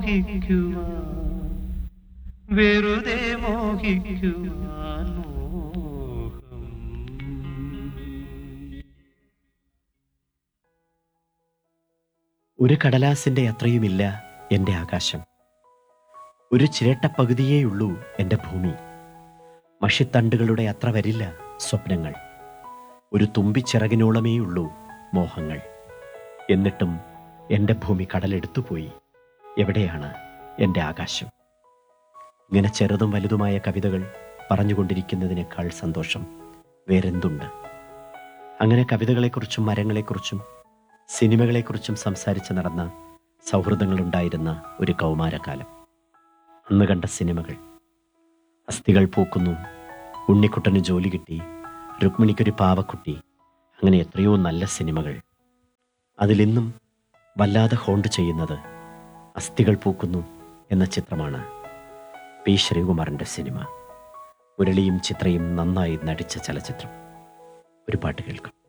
മോഹിക്കുവാൻ വെറുതെ മോഹിക്കുവാൻ മോഹം ഒരു കടലാസിന്റെ അത്രയുമില്ല എൻ്റെ ആകാശം ഒരു ചിരട്ട പകുതിയേയുള്ളൂ എൻ്റെ ഭൂമി മഷിത്തണ്ടുകളുടെ അത്ര വരില്ല സ്വപ്നങ്ങൾ ഒരു തുമ്പിച്ചിറകിനോളമേയുള്ളൂ മോഹങ്ങൾ എന്നിട്ടും എൻ്റെ ഭൂമി കടലെടുത്തുപോയി എവിടെയാണ് എൻ്റെ ആകാശം ഇങ്ങനെ ചെറുതും വലുതുമായ കവിതകൾ പറഞ്ഞുകൊണ്ടിരിക്കുന്നതിനേക്കാൾ സന്തോഷം വേറെന്തുണ്ട് അങ്ങനെ കവിതകളെക്കുറിച്ചും മരങ്ങളെക്കുറിച്ചും സിനിമകളെക്കുറിച്ചും സംസാരിച്ച് നടന്ന സൗഹൃദങ്ങളുണ്ടായിരുന്ന ഒരു കൗമാരകാലം അന്ന് കണ്ട സിനിമകൾ അസ്ഥികൾ പൂക്കുന്നു ഉണ്ണിക്കുട്ടന് ജോലി കിട്ടി രുക്മിണിക്കൊരു പാവക്കുട്ടി അങ്ങനെ എത്രയോ നല്ല സിനിമകൾ അതിലിന്നും വല്ലാതെ ഹോണ്ട് ചെയ്യുന്നത് അസ്ഥികൾ പൂക്കുന്നു എന്ന ചിത്രമാണ് പി ശ്രീകുമാറിൻ്റെ സിനിമ മുരളിയും ചിത്രയും നന്നായി നടിച്ച ചലച്ചിത്രം ഒരു പാട്ട് കേൾക്കാം